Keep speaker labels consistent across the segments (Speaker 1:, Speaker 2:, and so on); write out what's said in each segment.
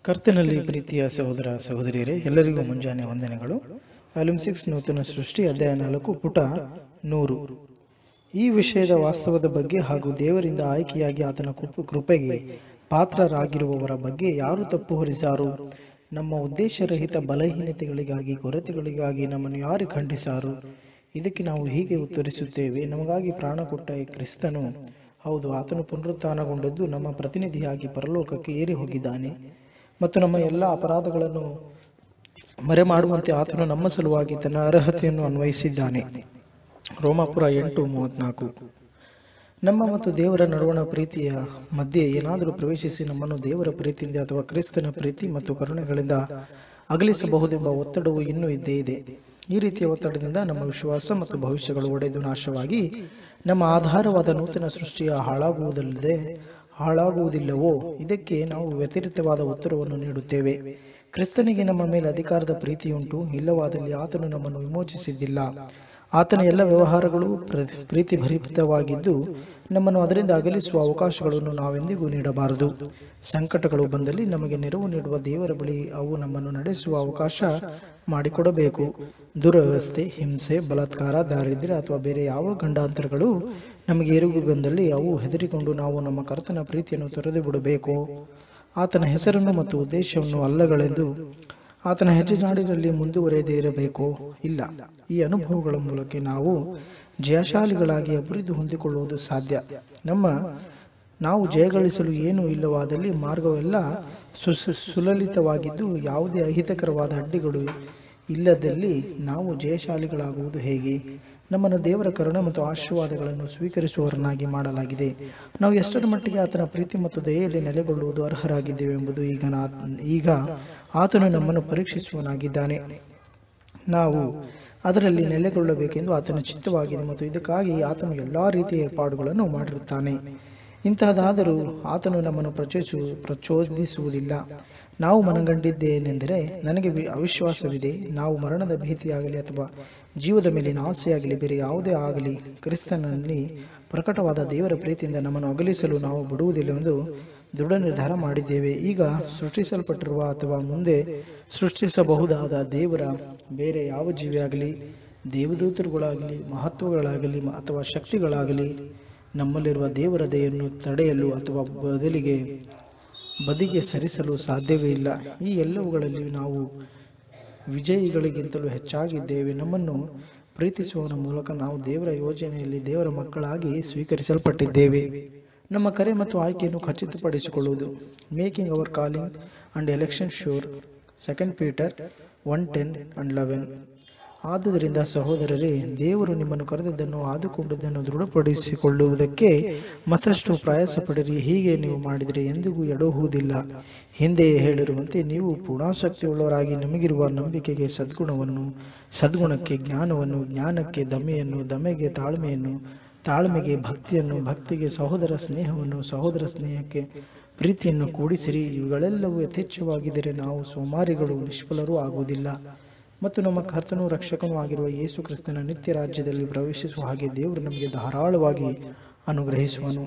Speaker 1: ಕರ್ತನಲ್ಲಿ ಪ್ರೀತಿಯ ಸಹೋದರ ಸಹೋದರಿಯರೇ ಎಲ್ಲರಿಗೂ ಮುಂಜಾನೆ ವಂದನೆಗಳು ವಾಲ್ಯೂಮ್ ಸಿಕ್ಸ್ ನೂತನ ಸೃಷ್ಟಿ ಅಧ್ಯಾಯ ನಾಲ್ಕು ಪುಟ ನೂರು ಈ ವಿಷಯದ ವಾಸ್ತವದ ಬಗ್ಗೆ ಹಾಗೂ ದೇವರಿಂದ ಆಯ್ಕೆಯಾಗಿ ಆತನ ಕೃಪ- ಕೃಪೆಗೆ ಪಾತ್ರರಾಗಿರುವವರ ಬಗ್ಗೆ ಯಾರು ತಪ್ಪು ಹೊರಿಸಾರು ನಮ್ಮ ಉದ್ದೇಶರಹಿತ ಬಲಹೀನತೆಗಳಿಗಾಗಿ ಕೊರತೆಗಳಿಗಾಗಿ ನಮ್ಮನ್ನು ಯಾರು ಖಂಡಿಸಾರು ಇದಕ್ಕೆ ನಾವು ಹೀಗೆ ಉತ್ತರಿಸುತ್ತೇವೆ ನಮಗಾಗಿ ಪ್ರಾಣ ಕೊಟ್ಟ ಈ ಕ್ರಿಸ್ತನು ಹೌದು ಆತನು ಪುನರುತ್ಥಾನಗೊಂಡದ್ದು ನಮ್ಮ ಪ್ರತಿನಿಧಿಯಾಗಿ ಪರಲೋಕಕ್ಕೆ ಏರಿ ಹೋಗಿದ್ದಾನೆ ಮತ್ತು ನಮ್ಮ ಎಲ್ಲ ಅಪರಾಧಗಳನ್ನು ಮರೆಮಾಡುವಂತೆ ಆತನು ನಮ್ಮ ಸಲುವಾಗಿ ತನ್ನ ಅರ್ಹತೆಯನ್ನು ಅನ್ವಯಿಸಿದ್ದಾನೆ ರೋಮಾಪುರ ಎಂಟು ಮೂವತ್ನಾಲ್ಕು ನಮ್ಮ ಮತ್ತು ದೇವರ ನಡುವಣ ಪ್ರೀತಿಯ ಮಧ್ಯೆ ಏನಾದರೂ ಪ್ರವೇಶಿಸಿ ನಮ್ಮನ್ನು ದೇವರ ಪ್ರೀತಿಯಿಂದ ಅಥವಾ ಕ್ರಿಸ್ತನ ಪ್ರೀತಿ ಮತ್ತು ಕರುಣೆಗಳಿಂದ ಅಗಲಿಸಬಹುದೆಂಬ ಒತ್ತಡವು ಇನ್ನೂ ಇದ್ದೇ ಇದೆ ಈ ರೀತಿಯ ಒತ್ತಡದಿಂದ ನಮ್ಮ ವಿಶ್ವಾಸ ಮತ್ತು ಭವಿಷ್ಯಗಳು ಒಡೆದು ನಾಶವಾಗಿ ನಮ್ಮ ಆಧಾರವಾದ ನೂತನ ಸೃಷ್ಟಿಯ ಹಾಳಾಗುವುದಲ್ಲದೆ ಹಾಳಾಗುವುದಿಲ್ಲವೋ ಇದಕ್ಕೆ ನಾವು ವ್ಯತಿರಿಕ್ತವಾದ ಉತ್ತರವನ್ನು ನೀಡುತ್ತೇವೆ ಕ್ರಿಸ್ತನಿಗೆ ನಮ್ಮ ಮೇಲೆ ಅಧಿಕಾರದ ಪ್ರೀತಿಯುಂಟು ಇಲ್ಲವಾದಲ್ಲಿ ಆತನು ನಮ್ಮನ್ನು ವಿಮೋಚಿಸಿದ್ದಿಲ್ಲ ಆತನ ಎಲ್ಲ ವ್ಯವಹಾರಗಳು ಪ್ರ- ಪ್ರೀತಿಭರಿತವಾಗಿದ್ದು ನಮ್ಮನ್ನು ಅದರಿಂದ ಅಗಲಿಸುವ ಅವಕಾಶಗಳನ್ನು ನಾವೆಂದಿಗೂ ನೀಡಬಾರದು ಸಂಕಟಗಳು ಬಂದಲ್ಲಿ ನಮಗೆ ನೆರವು ನೀಡುವ ದೇವರ ಬಳಿ ಅವು ನಮ್ಮನ್ನು ನಡೆಸುವ ಅವಕಾಶ ಮಾಡಿಕೊಡಬೇಕು ದುರವ್ಯವಸ್ಥೆ ಹಿಂಸೆ ಬಲಾತ್ಕಾರ ದಾರಿದ್ರ್ಯ ಅಥವಾ ಬೇರೆ ಯಾವ ಗಂಡಾಂತರಗಳು ನಮಗೆ ಎರುಗು ಬಂದಲ್ಲಿ ಅವು ಹೆದರಿಕೊಂಡು ನಾವು ನಮ್ಮ ಕರ್ತನ ಪ್ರೀತಿಯನ್ನು ತೊರೆದು ಬಿಡಬೇಕು ಆತನ ಹೆಸರನ್ನು ಮತ್ತು ಉದ್ದೇಶವನ್ನು ಅಲ್ಲಗಳೆಂದು ಆತನ ಹೆಜ್ಜೆನಾಡಿನಲ್ಲಿ ಮುಂದುವರೆಯದೇ ಇರಬೇಕು ಇಲ್ಲ ಈ ಅನುಭವಗಳ ಮೂಲಕ ನಾವು ಜಯಶಾಲಿಗಳಾಗಿ ಅಭಿವೃದ್ಧಿ ಹೊಂದಿಕೊಳ್ಳುವುದು ಸಾಧ್ಯ ನಮ್ಮ ನಾವು ಜಯಗಳಿಸಲು ಏನೂ ಇಲ್ಲವಾದಲ್ಲಿ ಮಾರ್ಗವೆಲ್ಲ ಸು ಸು- ಸುಲಲಿತವಾಗಿದ್ದು ಯಾವುದೇ ಅಹಿತಕರವಾದ ಅಡ್ಡಿಗಳು ಇಲ್ಲದಲ್ಲಿ ನಾವು ಜಯಶಾಲಿಗಳಾಗುವುದು ಹೇಗೆ ನಮ್ಮನ್ನು ದೇವರ ಕರುಣೆ ಮತ್ತು ಆಶೀರ್ವಾದಗಳನ್ನು ಸ್ವೀಕರಿಸುವವರನ್ನಾಗಿ ಮಾಡಲಾಗಿದೆ ನಾವು ಎಷ್ಟರ ಮಟ್ಟಿಗೆ ಆತನ ಪ್ರೀತಿ ಮತ್ತು ದಯೆಯಲ್ಲಿ ನೆಲೆಗೊಳ್ಳುವುದು ಅರ್ಹರಾಗಿದ್ದೇವೆ ಎಂಬುದು ಈಗ ನಾ- ಈಗ ಆತನು ನಮ್ಮನ್ನು ಪರೀಕ್ಷಿಸುವನಾಗಿದ್ದಾನೆ ನಾವು ಅದರಲ್ಲಿ ನೆಲೆಗೊಳ್ಳಬೇಕೆಂದು ಆತನ ಚಿತ್ತವಾಗಿದೆ ಮತ್ತು ಇದಕ್ಕಾಗಿ ಆತನು ಎಲ್ಲ ರೀತಿಯ ಏರ್ಪಾಡುಗಳನ್ನು ಮಾಡಿರುತ್ತಾನೆ ಇಂತಹದಾದರೂ ಆತನು ನಮ್ಮನ್ನು ಪ್ರಚೋದಿಸು ಪ್ರಚೋದಿಸುವುದಿಲ್ಲ ನಾವು ಮನಗಂಡಿದ್ದೇನೆಂದರೆ ನನಗೆ ವಿ- ಅವಿಶ್ವಾಸವಿದೆ ನಾವು ಮರಣದ ಭೀತಿಯಾಗಲಿ ಅಥವಾ ಜೀವದ ಮೇಲಿನ ಆಸೆಯಾಗಲಿ ಬೇರೆ ಯಾವುದೇ ಆಗಲಿ ಕ್ರಿಸ್ತನಲ್ಲಿ ಪ್ರಕಟವಾದ ದೇವರ ಪ್ರೀತಿಯಿಂದ ನಮ್ಮನ್ನು ಅಗಲಿಸಲು ನಾವು ಬಿಡುವುದಿಲ್ಲವೆಂದು ದೃಢ ನಿರ್ಧಾರ ಮಾಡಿದ್ದೇವೆ ಈಗ ಸೃಷ್ಟಿಸಲ್ಪಟ್ಟಿರುವ ಅಥವಾ ಮುಂದೆ ಸೃಷ್ಟಿಸಬಹುದಾದ ದೇವರ ಬೇರೆ ಯಾವ ಜೀವಿಯಾಗಲಿ ದೇವದೂತರುಗಳಾಗಲಿ ಮಹತ್ವಗಳಾಗಲಿ ಮ- ಅಥವಾ ಶಕ್ತಿಗಳಾಗಲಿ ನಮ್ಮಲ್ಲಿರುವ ದೇವರ ದಯೆಯನ್ನು ತಡೆಯಲು ಅಥವಾ ಬದಲಿಗೆ ಬದಿಗೆ ಸರಿಸಲು ಸಾಧ್ಯವೇ ಇಲ್ಲ ಈ ಎಲ್ಲವುಗಳಲ್ಲಿ ನಾವು ವಿಜಯಿಗಳಿಗಿಂತಲೂ ಹೆಚ್ಚಾಗಿದ್ದೇವೆ ನಮ್ಮನ್ನು ಪ್ರೀತಿಸುವವನ ಮೂಲಕ ನಾವು ದೇವರ ಯೋಜನೆಯಲ್ಲಿ ದೇವರ ಮಕ್ಕಳಾಗಿ ಸ್ವೀಕರಿಸಲ್ಪಟ್ಟಿದ್ದೇವೆ ನಮ್ಮ ಕರೆ ಮತ್ತು ಆಯ್ಕೆಯನ್ನು ಖಚಿತಪಡಿಸಿಕೊಳ್ಳುವುದು making our calling and election sure second Peter one ten and eleven ಆದುದರಿಂದ ಸಹೋದರರೇ ದೇವರು ನಿಮ್ಮನ್ನು ಕರೆದದ್ದನ್ನು ಆದುಕೊಂಡದ್ದನ್ನು ದೃಢಪಡಿಸಿಕೊಳ್ಳುವುದಕ್ಕೆ ಮತ್ತಷ್ಟು ಪ್ರಯಾಸ ಪಡಿರಿ ಹೀಗೆ ನೀವು ಮಾಡಿದರೆ ಎಂದಿಗೂ ಎಡಹುವುದಿಲ್ಲ ಹಿಂದೆಯೇ ಹೇಳಿರುವಂತೆ ನೀವು ಪೂರ್ಣಾಸಕ್ತಿಯುಳ್ಳವರಾಗಿ ನಮಗಿರುವ ನಂಬಿಕೆಗೆ ಸದ್ಗುಣವನ್ನು ಸದ್ಗುಣಕ್ಕೆ ಜ್ಞಾನವನ್ನು ಜ್ಞಾನಕ್ಕೆ ದಮೆಯನ್ನು ದಮೆಗೆ ತಾಳ್ಮೆಯನ್ನು ತಾಳ್ಮೆಗೆ ಭಕ್ತಿಯನ್ನು ಭಕ್ತಿಗೆ ಸಹೋದರ ಸ್ನೇಹವನ್ನು ಸಹೋದರ ಸ್ನೇಹಕ್ಕೆ ಪ್ರೀತಿಯನ್ನು ಕೂಡಿಸಿರಿ ಇವುಗಳೆಲ್ಲವೂ ಯಥೇಚ್ಛವಾಗಿದ್ದರೆ ನಾವು ಸೋಮಾರಿಗಳು ನಿಷ್ಫಲರೂ ಆಗುವುದಿಲ್ಲ ಮತ್ತು ನಮ್ಮ ಕರ್ತನೂ ರಕ್ಷಕನೂ ಆಗಿರುವ ಯೇಸು ಕ್ರಿಸ್ತನ ನಿತ್ಯ ರಾಜ್ಯದಲ್ಲಿ ಪ್ರವೇಶಿಸುವ ಹಾಗೆ ದೇವರು ನಮಗೆ ಧಾರಾಳವಾಗಿ ಅನುಗ್ರಹಿಸುವನು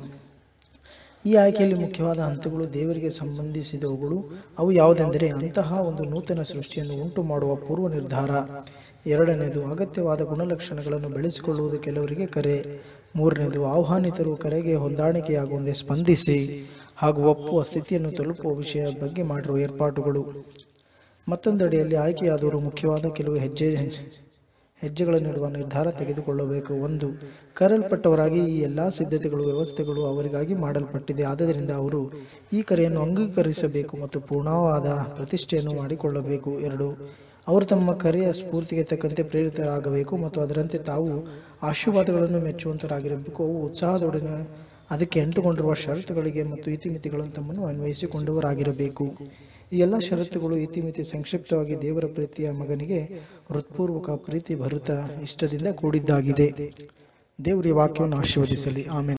Speaker 1: ಈ ಆಯ್ಕೆಯಲ್ಲಿ ಮುಖ್ಯವಾದ ಹಂತಗಳು ದೇವರಿಗೆ ಸಂಬಂಧಿಸಿದವುಗಳು ಅವು ಯಾವುದೆಂದರೆ ಅಂತಹ ಒಂದು ನೂತನ ಸೃಷ್ಟಿಯನ್ನು ಉಂಟು ಮಾಡುವ ಪೂರ್ವ ನಿರ್ಧಾರ ಎರಡನೇದು ಅಗತ್ಯವಾದ ಗುಣಲಕ್ಷಣಗಳನ್ನು ಬೆಳೆಸಿಕೊಳ್ಳುವುದು ಕೆಲವರಿಗೆ ಕರೆ ಮೂರನೇದು ಆಹ್ವಾನಿತರು ಕರೆಗೆ ಹೊಂದಾಣಿಕೆಯಾಗುವಂತೆ ಸ್ಪಂದಿಸಿ ಹಾಗೂ ಒಪ್ಪುವ ಸ್ಥಿತಿಯನ್ನು ತಲುಪುವ ವಿಷಯ ಬಗ್ಗೆ ಮಾಡಿರುವ ಏರ್ಪಾಟುಗಳು ಮತ್ತೊಂದೆಡೆಯಲ್ಲಿ ಆಯ್ಕೆಯಾದವರು ಮುಖ್ಯವಾದ ಕೆಲವು ಹೆಜ್ಜೆ ಹೆಜ್ಜೆಗಳನ್ನಿಡುವ ನಿರ್ಧಾರ ತೆಗೆದುಕೊಳ್ಳಬೇಕು ಒಂದು ಕರೆಯಲ್ಪಟ್ಟವರಾಗಿ ಈ ಎಲ್ಲ ಸಿದ್ಧತೆಗಳು ವ್ಯವಸ್ಥೆಗಳು ಅವರಿಗಾಗಿ ಮಾಡಲ್ಪಟ್ಟಿದೆ ಆದ್ದರಿಂದ ಅವರು ಈ ಕರೆಯನ್ನು ಅಂಗೀಕರಿಸಬೇಕು ಮತ್ತು ಪೂರ್ಣವಾದ ಪ್ರತಿಷ್ಠೆಯನ್ನು ಮಾಡಿಕೊಳ್ಳಬೇಕು ಎರಡು ಅವರು ತಮ್ಮ ಕರೆಯ ಸ್ಫೂರ್ತಿಗೆ ತಕ್ಕಂತೆ ಪ್ರೇರಿತರಾಗಬೇಕು ಮತ್ತು ಅದರಂತೆ ತಾವು ಆಶೀರ್ವಾದಗಳನ್ನು ಮೆಚ್ಚುವಂತರಾಗಿರಬೇಕು ಅವು ಉತ್ಸಾಹದೊಡನೆ ಅದಕ್ಕೆ ಅಂಟುಕೊಂಡಿರುವ ಷರತ್ತುಗಳಿಗೆ ಮತ್ತು ಇತಿಮಿತಿಗಳನ್ನು ತಮ್ಮನ್ನು ಅನ್ವಯಿಸಿಕೊಂಡವರಾಗಿರಬೇಕು ಈ ಎಲ್ಲ ಷರತ್ತುಗಳು ಇತಿಮಿತಿ ಸಂಕ್ಷಿಪ್ತವಾಗಿ ದೇವರ ಪ್ರೀತಿಯ ಮಗನಿಗೆ ಹೃತ್ಪೂರ್ವಕ ಪ್ರೀತಿ ಭರಿತ ಇಷ್ಟದಿಂದ ಕೂಡಿದ್ದಾಗಿದೆ ದೇವರ ಈ ವಾಕ್ಯವನ್ನು ಆಶೀರ್ವದಿಸಲಿ ಆಮೇಲೆ